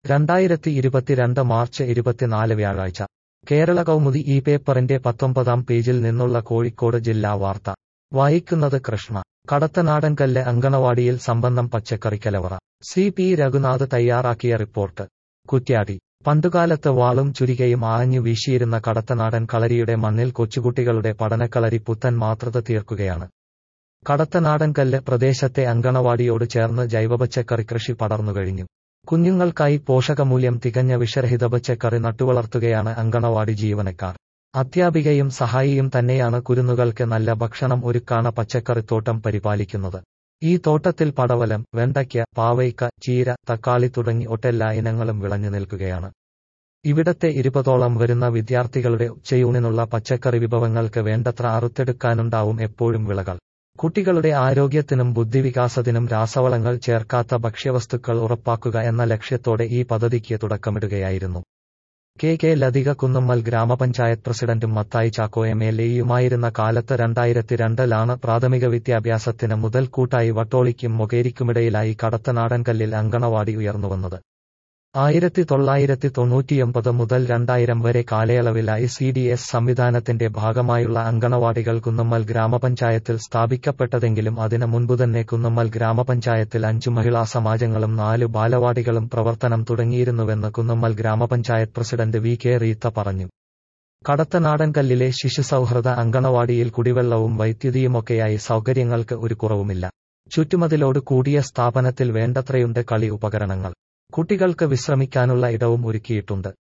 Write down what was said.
രണ്ടായിരത്തി ഇരുപത്തിരണ്ട് മാർച്ച് ഇരുപത്തിനാല് വ്യാഴാഴ്ച കേരള കൗമുദി ഈ പേപ്പറിന്റെ പത്തൊമ്പതാം പേജിൽ നിന്നുള്ള കോഴിക്കോട് ജില്ലാ വാർത്ത വായിക്കുന്നത് കൃഷ്ണ കടത്തനാടൻകല്ല് അങ്കണവാടിയിൽ സംബന്ധം പച്ചക്കറിക്കലവറ സി പി രഘുനാഥ് തയ്യാറാക്കിയ റിപ്പോർട്ട് കുറ്റ്യാടി പണ്ടുകാലത്ത് വാളും ചുരികയും ആഞ്ഞു വീശിയിരുന്ന കടത്തനാടൻ കളരിയുടെ മണ്ണിൽ കൊച്ചുകുട്ടികളുടെ പഠനക്കളരി പുത്തൻ മാതൃത തീർക്കുകയാണ് കടത്തനാടൻകല്ല് പ്രദേശത്തെ അങ്കണവാടിയോട് ചേർന്ന് ജൈവപച്ചക്കറി കൃഷി പടർന്നുകഴിഞ്ഞു കുഞ്ഞുങ്ങൾക്കായി പോഷകമൂല്യം തികഞ്ഞ വിഷരഹിത പച്ചക്കറി നട്ടുവളർത്തുകയാണ് അങ്കണവാടി ജീവനക്കാർ അധ്യാപികയും സഹായിയും തന്നെയാണ് കുരുന്നുകൾക്ക് നല്ല ഭക്ഷണം ഒരുക്കാണ പച്ചക്കറിത്തോട്ടം പരിപാലിക്കുന്നത് ഈ തോട്ടത്തിൽ പടവലം വെണ്ടയ്ക്ക പാവയ്ക്ക ചീര തക്കാളി തുടങ്ങി ഒട്ടെല്ലാ ഇനങ്ങളും വിളഞ്ഞു നിൽക്കുകയാണ് ഇവിടത്തെ ഇരുപതോളം വരുന്ന വിദ്യാർത്ഥികളുടെ ഉച്ചയൂണിനുള്ള പച്ചക്കറി വിഭവങ്ങൾക്ക് വേണ്ടത്ര അറുത്തെടുക്കാനുണ്ടാവും എപ്പോഴും വിളകൾ കുട്ടികളുടെ ആരോഗ്യത്തിനും ബുദ്ധിവികാസത്തിനും രാസവളങ്ങൾ ചേർക്കാത്ത ഭക്ഷ്യവസ്തുക്കൾ ഉറപ്പാക്കുക എന്ന ലക്ഷ്യത്തോടെ ഈ പദ്ധതിക്ക് തുടക്കമിടുകയായിരുന്നു കെ കെ ലതിക കുന്നമ്മൽ ഗ്രാമപഞ്ചായത്ത് പ്രസിഡന്റും മത്തായി ചാക്കോ എം എൽ എയുമായിരുന്ന കാലത്ത് രണ്ടായിരത്തി രണ്ടിലാണ് പ്രാഥമിക വിദ്യാഭ്യാസത്തിന് മുതൽക്കൂട്ടായി വട്ടോളിക്കും മൊകേരിക്കുമിടയിലായി കടത്തനാടൻകല്ലിൽ അങ്കണവാടി ഉയർന്നുവന്നത് ആയിരത്തി തൊള്ളായിരത്തി തൊണ്ണൂറ്റിയൊമ്പത് മുതൽ രണ്ടായിരം വരെ കാലയളവിലായി സി ഡി എസ് സംവിധാനത്തിന്റെ ഭാഗമായുള്ള അങ്കണവാടികൾ കുന്നമ്മൽ ഗ്രാമപഞ്ചായത്തിൽ സ്ഥാപിക്കപ്പെട്ടതെങ്കിലും അതിന് മുൻപുതന്നെ കുന്നമ്മൽ ഗ്രാമപഞ്ചായത്തിൽ അഞ്ചു മഹിളാ സമാജങ്ങളും നാല് ബാലവാടികളും പ്രവർത്തനം തുടങ്ങിയിരുന്നുവെന്ന് കുന്നമ്മൽ ഗ്രാമപഞ്ചായത്ത് പ്രസിഡന്റ് വി കെ റീത്ത പറഞ്ഞു കടത്തനാടൻകല്ലിലെ ശിശുസൗഹൃദ അങ്കണവാടിയിൽ കുടിവെള്ളവും വൈദ്യുതിയുമൊക്കെയായി സൗകര്യങ്ങൾക്ക് ഒരു കുറവുമില്ല ചുറ്റുമതിലോട് കൂടിയ സ്ഥാപനത്തിൽ വേണ്ടത്രയുണ്ട് കളി ഉപകരണങ്ങൾ കുട്ടികൾക്ക് വിശ്രമിക്കാനുള്ള ഇടവും ഒരുക്കിയിട്ടുണ്ട്